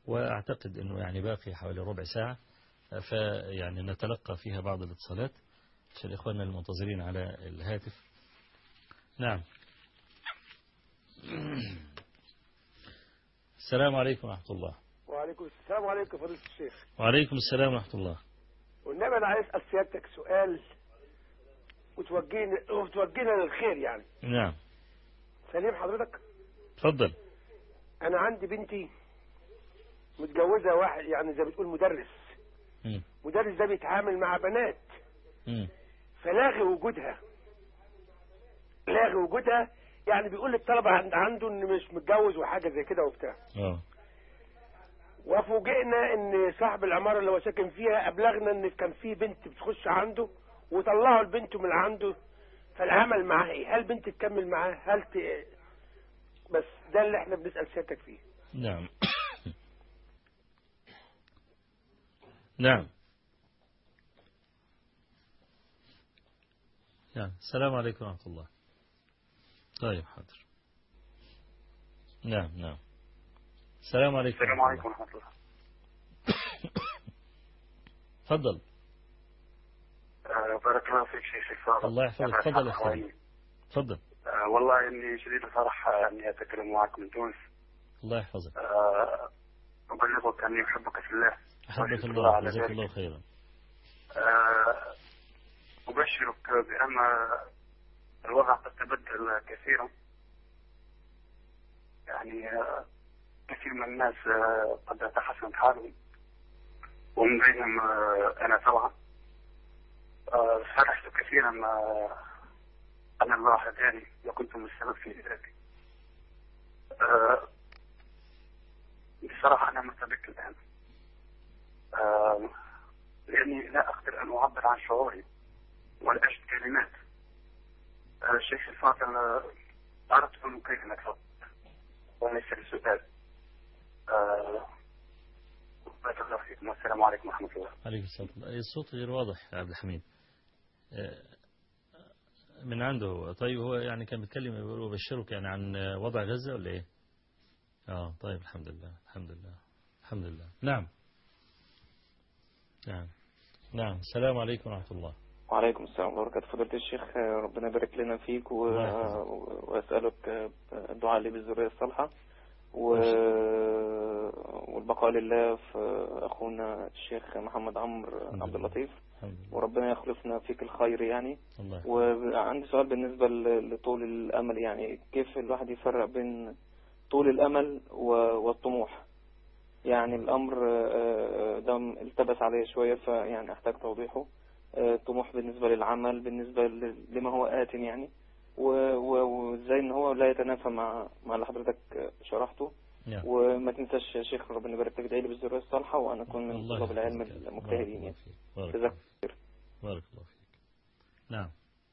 وأعتقد أنه يعني باقي حوالي ربع ساعة فيعني نتلقى فيها بعض الاتصالات عشان إخواننا المنتظرين على الهاتف نعم السلام عليكم ورحمة الله وعليكم السلام عليكم فضيلة الشيخ وعليكم السلام ورحمة الله والنبي انا عايز اسال سيادتك سؤال وتوجهني وتوجهنا للخير يعني نعم سليم حضرتك تفضل انا عندي بنتي متجوزه واحد يعني زي بتقول مدرس مم. مدرس ده بيتعامل مع بنات مم. فلاغي وجودها لاغي وجودها يعني بيقول للطلبه عند- عنده ان مش متجوز وحاجه زي كده وبتاع اه وفوجئنا ان صاحب العماره اللي هو ساكن فيها ابلغنا ان كان في بنت بتخش عنده وطلعوا البنت من عنده فالعمل معاه ايه هل بنت تكمل معاه هل ت... بس ده اللي احنا بنسال سيادتك فيه نعم نعم نعم السلام عليكم ورحمة الله طيب حاضر نعم نعم السلام عليكم السلام ورحمة عليكم الله. ورحمة الله تفضل آه، بارك الله فيك شيخ الفاضل الله يحفظك. أنا تفضل يا أسعد أخوي. الله. تفضل آه، والله إني شديد الفرح آه، إني أتكلم معك من تونس الله يحفظك آه، أبلغك أني أحبك في الله أحبك وأشهد الله على جزاك ذلك. الله خيرا آه، أبشرك بأن الوضع قد تبدل كثيرا يعني آه، كثير من الناس آه، قد تحسنت حالهم ومن بينهم آه، أنا طبعا آه، فرحت كثيرا آه، أن الله هداني وكنتم السبب في ذلك آه، بصراحة أنا مرتبك الآن آه، لأني لا أقدر أن أعبر عن شعوري ولا أجد كلمات آه، الشيخ الفاضل آه، أردت أن أكلمك فقط وليس لسؤال آه، بارك الله فيكم والسلام عليكم ورحمة الله عليكم السلام الصوت غير واضح يا عبد الحميد آه، من عنده هو طيب هو يعني كان بيتكلم يقول وبشرك يعني عن وضع غزة ولا ايه اه طيب الحمد لله الحمد لله الحمد لله نعم نعم نعم السلام عليكم ورحمة الله وعليكم السلام ورحمة الله وبركاته فضيلة الشيخ آه، ربنا يبارك لنا فيك و... الله يحفظك. وأسألك آه، الدعاء لي بالذرية الصالحة و... والبقاء لله في أخونا الشيخ محمد عمرو الحمد عبد لله. اللطيف الحمد لله وربنا يخلفنا فيك الخير يعني الله يحفظك. وعندي سؤال بالنسبة ل- لطول الأمل يعني كيف الواحد يفرق بين طول الأمل و- والطموح يعني الأمر آه، آه، ده التبس عليه شوية فيعني أحتاج توضيحه آه، الطموح بالنسبة للعمل بالنسبة ل- لما هو آت يعني و- و- وازاي ان هو لا يتنافى مع مع اللي حضرتك شرحته نعم وما تنساش يا شيخ ربنا يبارك فيك ادعي لي بالذريه الصالحه وانا اكون من الله طلاب العلم يحفظك. بارك المجتهدين الله يعني فيك. بارك جزاك الله خير بارك الله فيك نعم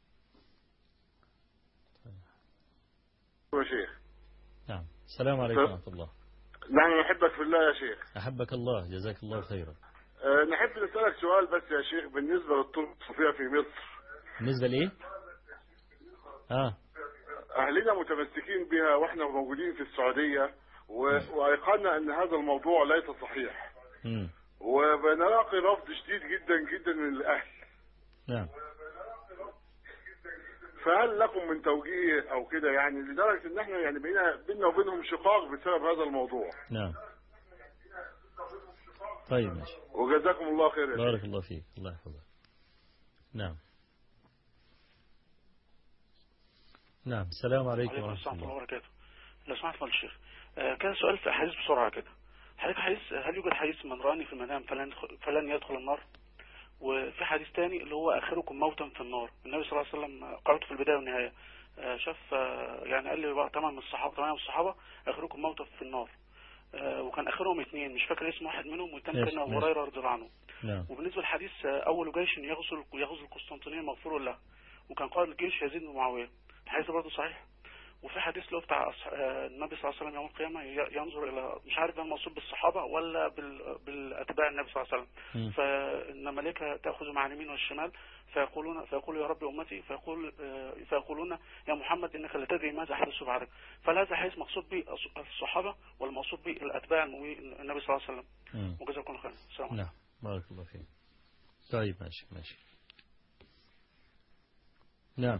يا شيخ نعم السلام عليكم ورحمة الله نحن نحبك في الله يا شيخ أحبك الله جزاك الله خيرا أه نحب نسألك سؤال بس يا شيخ بالنسبة للطرق الصوفية في مصر بالنسبة لإيه آه أهلنا متمسكين بها وإحنا موجودين في السعودية و- وأيقنا أن هذا الموضوع ليس صحيح مم. وبنلاقي رفض شديد جدا جدا من الأهل نعم فهل لكم من توجيه أو كده يعني لدرجة إن إحنا يعني بينا بينا وبينهم شقاق بسبب هذا الموضوع نعم طيب ماشي وجزاكم الله خير يا شيخ بارك الله فيك الله يحفظك نعم نعم السلام عليكم وعليكم ورحمة السلام ورحمة الله الله وبركاته لو سمحت فضل الشيخ آه، كان سؤال في أحاديث بسرعة كده حضرتك حديث هل يوجد حديث من رآني في المنام فلن يدخل, فلن يدخل النار وفي حديث تاني اللي هو آخركم موتا في النار النبي صلى الله عليه وسلم قرأت في البداية والنهاية آه، شاف آه، يعني قال لي بقى تمام من الصحابة تمام من الصحابة آخركم موتا في النار آه، وكان آخرهم اثنين مش فاكر اسم واحد منهم والتاني ماشي، كان أبو ماشي. هريرة رضي الله عنه نعم وبالنسبة للحديث آه، أول جيش يغزو يغزو القسطنطينية مغفور له وكان قائد الجيش يزيد بن معاوية الحديث برضه صحيح وفي حديث له بتاع أصح- آه، النبي صلى الله عليه وسلم يوم القيامة ي- ينظر إلى مش عارف ده المقصود بالصحابة ولا بال- بالأتباع النبي صلى الله عليه مم. وسلم فإن ملائكة تأخذ مع اليمين والشمال فيقولون فيقول يا رب أمتي فيقول آه، فيقولون يا محمد إنك لا تدري ماذا حدث بعدك فهل هذا حديث مقصود به الص- الصحابة والمقصود به الأتباع المؤمنين النبي صلى الله عليه وسلم مم. وجزاكم الله خير السلام عليكم نعم بارك الله فيك طيب ماشي ماشي نعم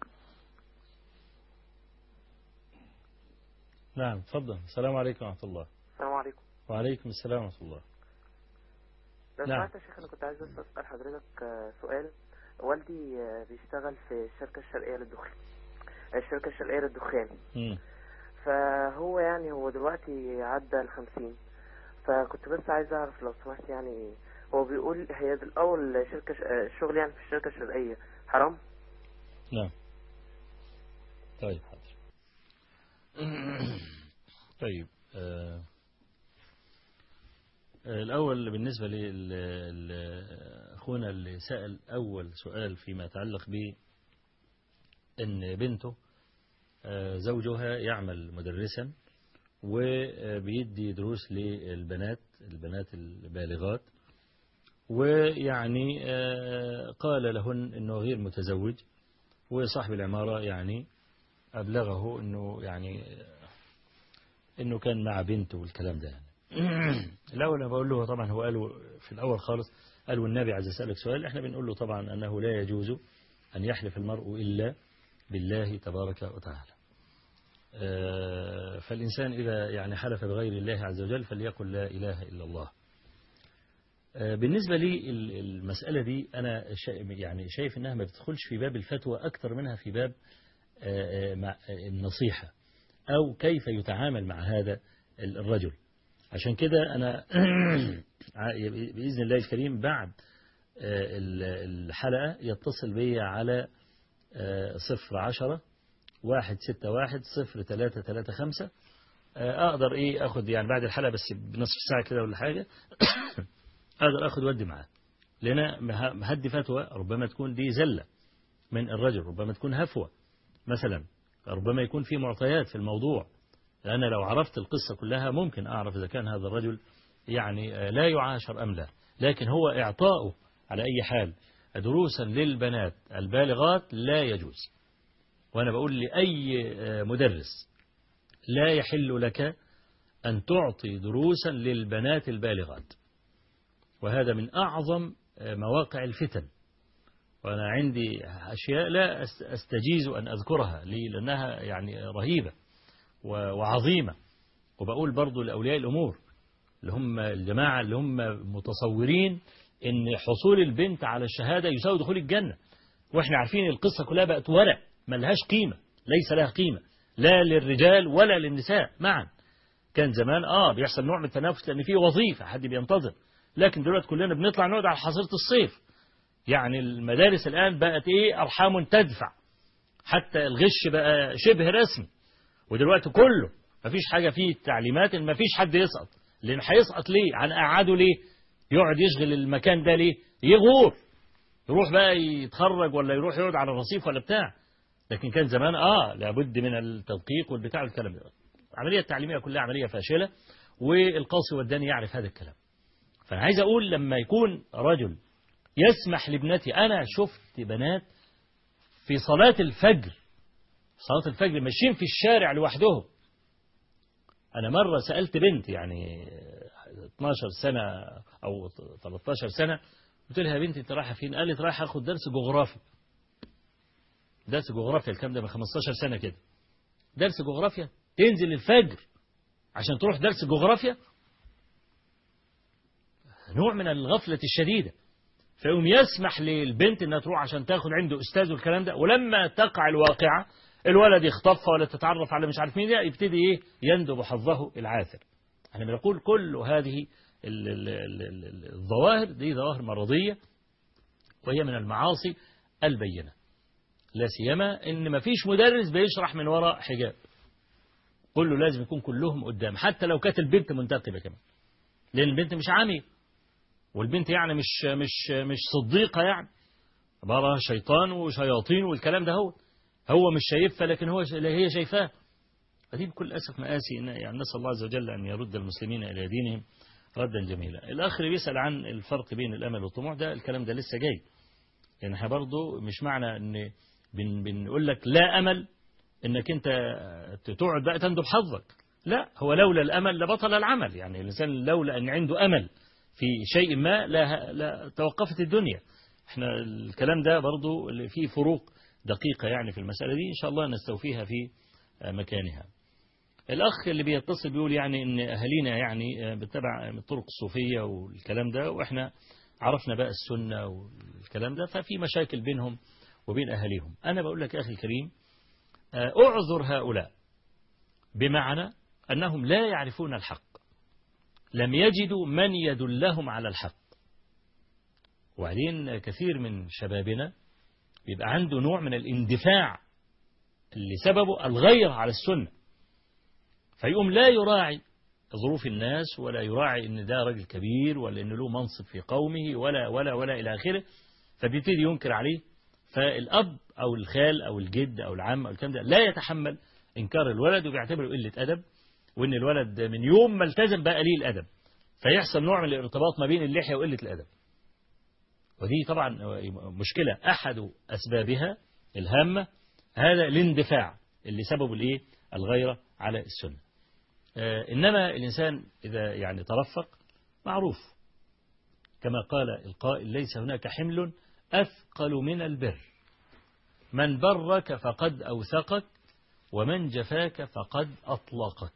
نعم تفضل السلام عليكم ورحمة الله السلام عليكم وعليكم السلام ورحمة الله لو نعم. سمحت يا شيخ انا كنت عايز بس اسال حضرتك آه، سؤال والدي آه، بيشتغل في الشركه الشرقيه للدخان الشركه الشرقيه للدخان مم. فهو يعني هو دلوقتي عدى الخمسين فكنت بس عايز اعرف لو سمحت يعني هو بيقول هي الاول شركه ش- آه، الشغل يعني في الشركه الشرقيه حرام نعم طيب حاضر طيب آه آه، الأول بالنسبة لأخونا اللي سأل أول سؤال فيما يتعلق ب أن بنته آه، زوجها يعمل مدرسا وبيدي دروس للبنات البنات البالغات ويعني آه، قال لهن أنه غير متزوج وصاحب العمارة يعني أبلغه أنه يعني أنه كان مع بنته والكلام ده يعني. الأول أنا بقول له طبعا هو قالوا في الأول خالص قالوا النبي عايز أسألك سؤال احنا بنقول له طبعا أنه لا يجوز أن يحلف المرء إلا بالله تبارك وتعالى آه، فالإنسان إذا يعني حلف بغير الله عز وجل فليقل لا إله إلا الله آه، بالنسبة لي ال- المسألة دي أنا شا- يعني شايف أنها ما بتدخلش في باب الفتوى أكثر منها في باب آه، آه، مع آه، النصيحة أو كيف يتعامل مع هذا ال- الرجل عشان كده أنا ع- بإذن الله الكريم بعد آه، ال- الحلقة يتصل بي على آه، صفر عشرة واحد ستة واحد صفر ثلاثة ثلاثة خمسة آه، أقدر إيه أخد يعني بعد الحلقة بس بنصف ساعة كده ولا حاجة أقدر أخد ودي معاه لأن مه- مهدي فتوى ربما تكون دي زلة من الرجل ربما تكون هفوة مثلا ربما يكون في معطيات في الموضوع لأن لو عرفت القصة كلها ممكن أعرف إذا كان هذا الرجل يعني آه، لا يعاشر أم لا لكن هو إعطاؤه على أي حال دروسا للبنات البالغات لا يجوز وأنا بقول لأي آه، مدرس لا يحل لك أن تعطي دروسا للبنات البالغات وهذا من أعظم آه، مواقع الفتن وأنا عندي أشياء لا أس- أستجيز أن أذكرها لي لأنها يعني رهيبة و- وعظيمة وبقول برضو لأولياء الأمور اللي هم الجماعة اللي هم متصورين ان حصول البنت على الشهادة يساوي دخول الجنة واحنا عارفين القصة كلها بقت ورق ملهاش قيمة ليس لها قيمة لا للرجال ولا للنساء معا كان زمان اه بيحصل نوع من التنافس لان في وظيفة حد بينتظر لكن دلوقتي كلنا بنطلع نقعد على حصيرة الصيف يعني المدارس الآن بقت ايه أرحام تدفع حتى الغش بقى شبه رسمي ودلوقتي كله مفيش حاجة فيه تعليمات ان مفيش حد يسقط لان هيسقط ليه عن قعده ليه يقعد يشغل المكان ده ليه يغور يروح بقى يتخرج ولا يروح يقعد على الرصيف ولا بتاع لكن كان زمان اه لابد من التدقيق والبتاع والكلام ده العملية التعليمية كلها عملية فاشلة والقاصي والداني يعرف هذا الكلام فأنا عايز أقول لما يكون رجل يسمح لابنتي أنا شفت بنات في صلاة الفجر صلاة الفجر ماشيين في الشارع لوحدهم أنا مرة سألت بنت يعني 12 سنة أو 13 سنة قلت لها يا بنتي أنت رايحة فين؟ قالت رايحة أخد درس جغرافي درس جغرافيا الكلام ده من 15 سنة كده درس جغرافيا تنزل الفجر عشان تروح درس جغرافيا نوع من الغفلة الشديدة فيقوم يسمح للبنت انها تروح عشان تاخد عنده استاذ والكلام ده ولما تقع الواقعة الولد يخطفها ولا تتعرف على مش عارف مين ده يبتدي ايه يندب حظه العاثر احنا بنقول كل هذه ال ال ال ال الظواهر دي ظواهر مرضية وهي من المعاصي البينة لا سيما ان ما فيش مدرس بيشرح من وراء حجاب كله لازم يكون كلهم قدام حتى لو كانت البنت منتقبة كمان لان البنت مش عامية والبنت يعني مش مش مش صديقة يعني عبارة شيطان وشياطين والكلام ده هو هو مش شايفها لكن هو ش- هي شايفاه فدي بكل أسف مآسي إن يعني نسأل الله عز وجل أن يرد المسلمين إلى دينهم ردا جميلا الأخ اللي بيسأل عن الفرق بين الأمل والطموح ده الكلام ده لسه جاي يعني احنا برضه مش معنى ان بن بنقول لك لا أمل انك انت تقعد بقى تندب حظك لا هو لولا الأمل لبطل العمل يعني الإنسان لولا أن عنده أمل في شيء ما لا, لا توقفت الدنيا احنا الكلام ده برضه اللي فيه فروق دقيقة يعني في المسألة دي إن شاء الله نستوفيها في مكانها الأخ اللي بيتصل بيقول يعني إن أهالينا يعني بتبع الطرق الصوفية والكلام ده وإحنا عرفنا بقى السنة والكلام ده ففي مشاكل بينهم وبين أهاليهم أنا بقول لك يا أخي الكريم أعذر هؤلاء بمعنى أنهم لا يعرفون الحق لم يجدوا من يدلهم على الحق وبعدين كثير من شبابنا بيبقى عنده نوع من الاندفاع اللي سببه الغير على السنة فيقوم لا يراعي ظروف الناس ولا يراعي ان ده راجل كبير ولا ان له منصب في قومه ولا ولا ولا الى اخره فبيبتدي ينكر عليه فالاب او الخال او الجد او العم او الكلام ده لا يتحمل انكار الولد وبيعتبره قله ادب وان الولد من يوم ما التزم بقى قليل الادب فيحصل نوع من الارتباط ما بين اللحيه وقله الادب ودي طبعا مشكله احد اسبابها الهامه هذا الاندفاع اللي سببه الايه الغيره على السنه آه انما الانسان اذا يعني ترفق معروف كما قال القائل ليس هناك حمل اثقل من البر من برك فقد اوثقك ومن جفاك فقد اطلقك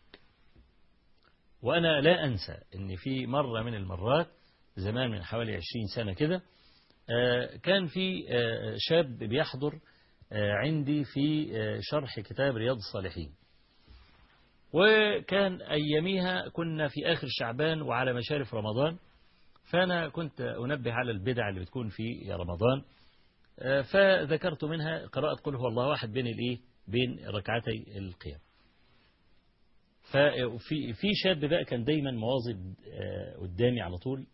وانا لا انسى ان في مره من المرات زمان من حوالي عشرين سنه كده آه كان في آه شاب بيحضر عندي في شرح كتاب رياض الصالحين وكان أياميها كنا في آخر شعبان وعلى مشارف رمضان فأنا كنت أنبه على البدع اللي بتكون في رمضان فذكرت منها قراءة قل هو الله واحد بين الإيه بين ركعتي القيام ففي في شاب بقى كان دايما مواظب قدامي على طول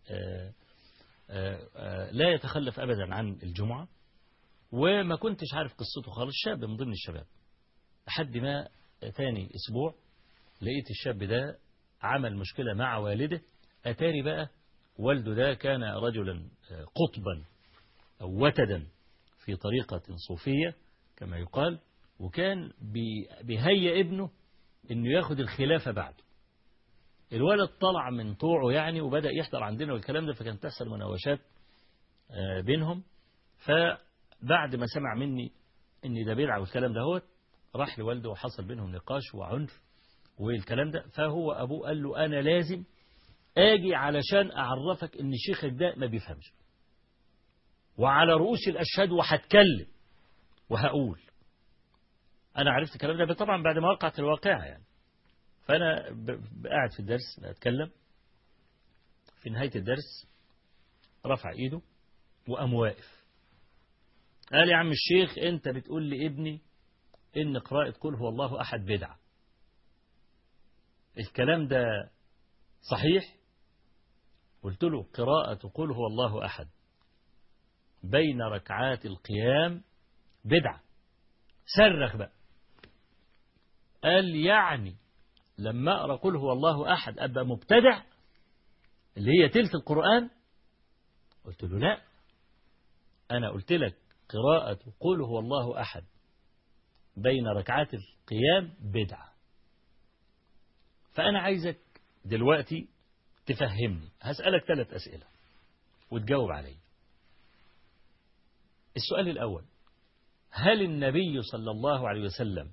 لا يتخلف أبدا عن الجمعة وما كنتش عارف قصته خالص شاب من ضمن الشباب لحد ما تاني أسبوع لقيت الشاب ده عمل مشكلة مع والده أتاري بقى والده ده كان رجلا قطبا أو وتدا في طريقة صوفية كما يقال وكان بيهيئ ابنه انه ياخد الخلافة بعده الولد طلع من طوعه يعني وبدأ يحضر عندنا والكلام ده فكانت تحصل مناوشات بينهم ف بعد ما سمع مني ان ده بدعه والكلام ده هو راح لوالده وحصل بينهم نقاش وعنف والكلام ده فهو ابوه قال له انا لازم اجي علشان اعرفك ان شيخك ده ما بيفهمش وعلى رؤوس الاشهاد وهتكلم وهقول انا عرفت الكلام ده طبعا بعد ما وقعت الواقعه يعني فانا قاعد في الدرس بتكلم في نهايه الدرس رفع ايده وقام واقف قال يا عم الشيخ انت بتقول لابني ان قراءة قل هو الله احد بدعة الكلام ده صحيح قلت له قراءة قل هو الله احد بين ركعات القيام بدعة صرخ بقى قال يعني لما اقرا قل هو الله احد ابقى مبتدع اللي هي تلت القرآن قلت له لا انا قلت لك قراءة قل هو الله أحد بين ركعات القيام بدعة فأنا عايزك دلوقتي تفهمني هسألك ثلاث أسئلة وتجاوب علي السؤال الأول هل النبي صلى الله عليه وسلم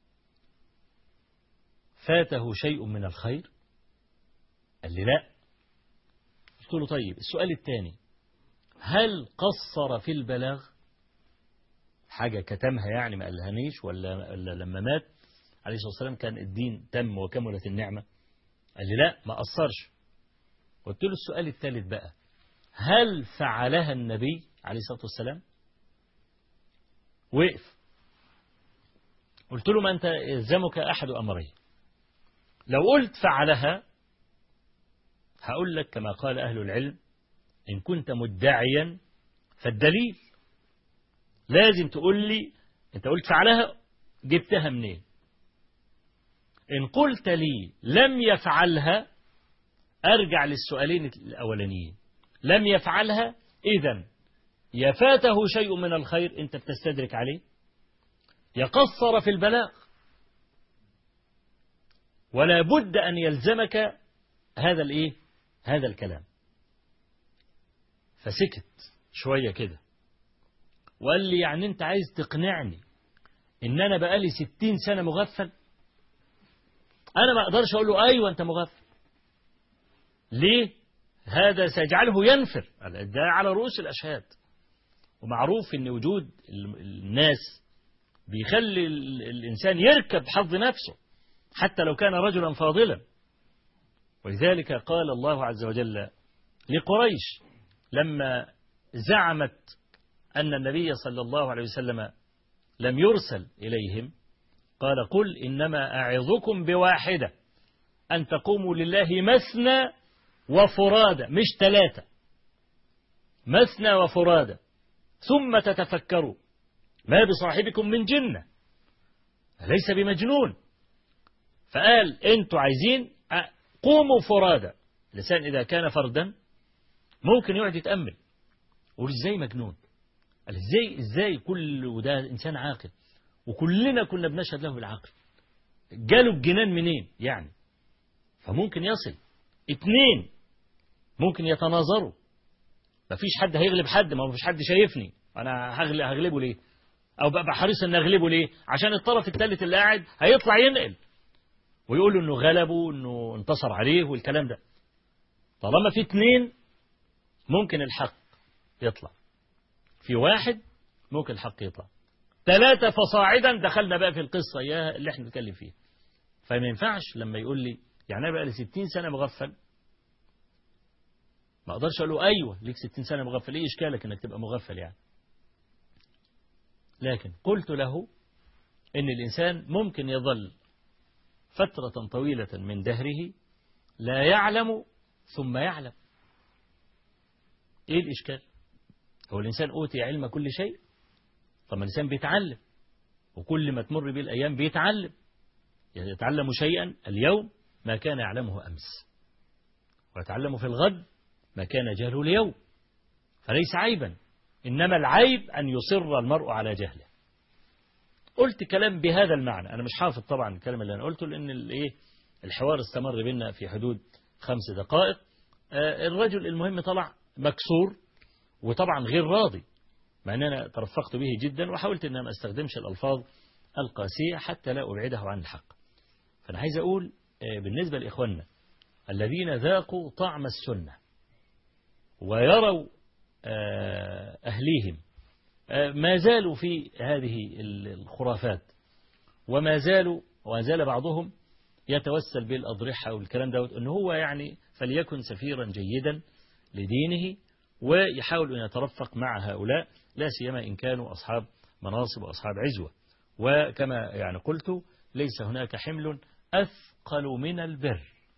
فاته شيء من الخير قال لي لا قلت له طيب السؤال الثاني هل قصر في البلاغ حاجة كتمها يعني ما قالهانيش ولا, ولا لما مات عليه الصلاة والسلام كان الدين تم وكملت النعمة قال لي لا ما قصرش قلت له السؤال الثالث بقى هل فعلها النبي عليه الصلاة والسلام وقف قلت له ما أنت يلزمك أحد أمرين لو قلت فعلها هقول لك كما قال أهل العلم إن كنت مدعيا فالدليل لازم تقول لي أنت قلت فعلها جبتها منين إن قلت لي لم يفعلها أرجع للسؤالين الأولانيين لم يفعلها إذا يفاته شيء من الخير أنت بتستدرك عليه يقصر في البلاغ ولا بد أن يلزمك هذا الإيه هذا الكلام فسكت شوية كده وقال لي يعني أنت عايز تقنعني إن أنا بقالي ستين سنة مغفل أنا ما أقدرش أقول له أيوة أنت مغفل ليه هذا سيجعله ينفر ده على رؤوس الأشهاد ومعروف أن وجود الناس بيخلي الإنسان يركب حظ نفسه حتى لو كان رجلا فاضلا ولذلك قال الله عز وجل لقريش لما زعمت أن النبي صلى الله عليه وسلم لم يرسل إليهم قال قل إنما أعظكم بواحدة أن تقوموا لله مثنى وفرادى مش ثلاثة مثنى وفرادى ثم تتفكروا ما بصاحبكم من جنة ليس بمجنون فقال انتوا عايزين قوموا فرادى الإنسان إذا كان فردا ممكن يقعد يتأمل يقول ازاي مجنون قال ازاي ازاي كل وده إنسان عاقل وكلنا كنا بنشهد له بالعقل جاله الجنان منين يعني فممكن يصل اتنين ممكن يتناظروا مفيش حد هيغلب حد ما فيش حد شايفني انا هغلبه ليه او ببقى حريص ان اغلبه ليه عشان الطرف الثالث اللي قاعد هيطلع ينقل ويقول له انه غلبه انه انتصر عليه والكلام ده طالما في اتنين ممكن الحق يطلع في واحد ممكن الحق يطلع ثلاثة فصاعدا دخلنا بقى في القصة اياها اللي احنا بنتكلم فيها فما ينفعش لما يقول لي يعني انا بقى لي 60 سنة مغفل ما اقدرش اقول له ايوه ليك 60 سنة مغفل ايه اشكالك انك تبقى مغفل يعني لكن قلت له ان الانسان ممكن يظل فترة طويلة من دهره لا يعلم ثم يعلم ايه الاشكال هو الانسان اوتي علم كل شيء طب الانسان بيتعلم وكل ما تمر به الايام بيتعلم يتعلم شيئا اليوم ما كان يعلمه امس ويتعلم في الغد ما كان جهله اليوم فليس عيبا إنما العيب أن يصر المرء على جهله قلت كلام بهذا المعنى أنا مش حافظ طبعا الكلام اللي أنا قلته لأن الإيه الحوار استمر بينا في حدود خمس دقائق آه الرجل المهم طلع مكسور وطبعا غير راضي مع أن أنا ترفقت به جدا وحاولت أن ما استخدمش الألفاظ القاسية حتى لا أبعده عن الحق فأنا عايز أقول آه بالنسبة لإخواننا الذين ذاقوا طعم السنة ويروا أهليهم ما زالوا في هذه الخرافات وما زالوا وما زال بعضهم يتوسل بالأضرحة والكلام ده أنه هو يعني فليكن سفيرا جيدا لدينه ويحاول أن يترفق مع هؤلاء لا سيما إن كانوا أصحاب مناصب وأصحاب عزوة وكما يعني قلت ليس هناك حمل أثقل من البر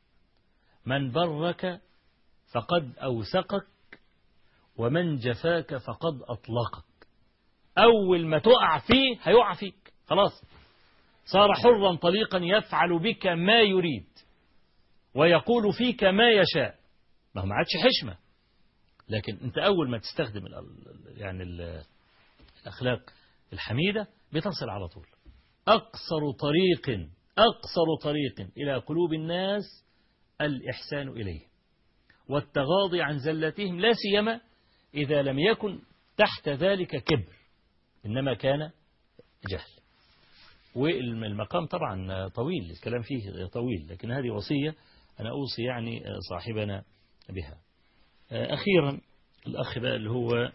من برك فقد أوثقك ومن جفاك فقد أطلقك أول ما تقع فيه هيقع فيك خلاص صار حرا طليقا يفعل بك ما يريد ويقول فيك ما يشاء ما هو ما عادش حشمة لكن انت أول ما تستخدم ال يعني ال الأخلاق الحميدة بتصل على طول أقصر طريق أقصر طريق إلى قلوب الناس الإحسان إليه والتغاضي عن زلتهم لا سيما إذا لم يكن تحت ذلك كبر إنما كان جهل والمقام طبعا طويل الكلام فيه طويل لكن هذه وصية أنا أوصي يعني صاحبنا بها أخيرا الأخ بقى اللي هو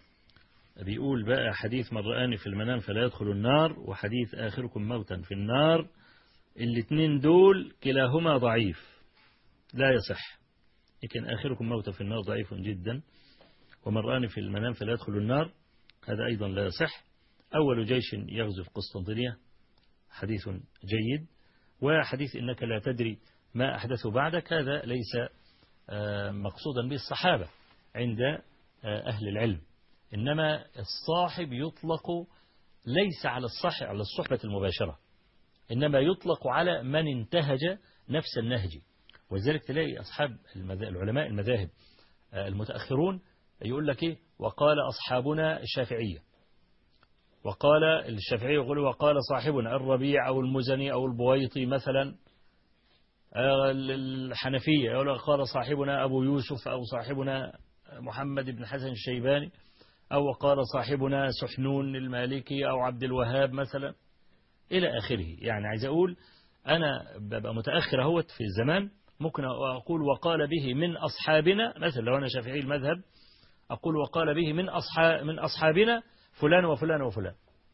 بيقول بقى حديث من رآني في المنام فلا يدخل النار وحديث آخركم موتا في النار الاثنين دول كلاهما ضعيف لا يصح لكن آخركم موتا في النار ضعيف جدا ومن رآني في المنام فلا يدخل النار هذا أيضا لا يصح أول جيش يغزو في قسطنطينية حديث جيد وحديث إنك لا تدري ما أحدثه بعدك هذا ليس مقصودا به الصحابة عند أهل العلم إنما الصاحب يطلق ليس على الصح على الصحبة المباشرة إنما يطلق على من انتهج نفس النهج ولذلك تلاقي أصحاب المذا- العلماء المذاهب آه، المتأخرون يقول لك إيه وقال أصحابنا الشافعية وقال الشافعي يقول وقال صاحبنا الربيع أو المزني أو البويطي مثلا آه، الحنفية يقول قال صاحبنا أبو يوسف أو صاحبنا محمد بن حسن الشيباني أو قال صاحبنا سحنون المالكي أو عبد الوهاب مثلا إلى آخره يعني عايز أقول أنا ببقى متأخر اهوت في الزمان ممكن أقول وقال به من أصحابنا مثلا لو أنا شافعي المذهب أقول وقال به من أصحاب من أصحابنا فلان وفلان وفلان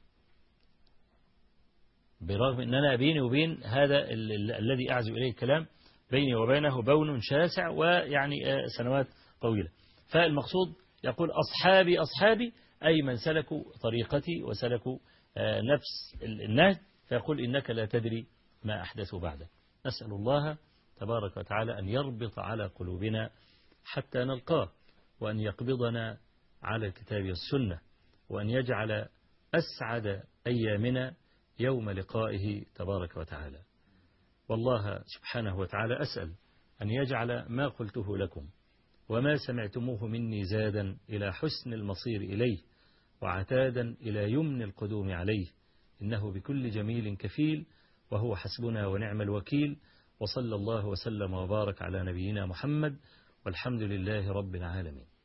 برغم أن أنا بيني وبين هذا ال- ال- الذي أعزو إليه الكلام بيني وبينه بون شاسع ويعني آه، سنوات طويلة فالمقصود يقول أصحابي أصحابي أي من سلكوا طريقتي وسلكوا آه، نفس ال- النهج فيقول إنك لا تدري ما أحدث بعدك نسأل الله تبارك وتعالى أن يربط على قلوبنا حتى نلقاه وأن يقبضنا على الكتاب والسنة وأن يجعل أسعد أيامنا يوم لقائه تبارك وتعالى والله سبحانه وتعالى أسأل أن يجعل ما قلته لكم وما سمعتموه مني زادا إلى حسن المصير إليه وعتادا إلى يمن القدوم عليه إنه بكل جميل كفيل وهو حسبنا ونعم الوكيل وصلى الله وسلم وبارك على نبينا محمد والحمد لله رب العالمين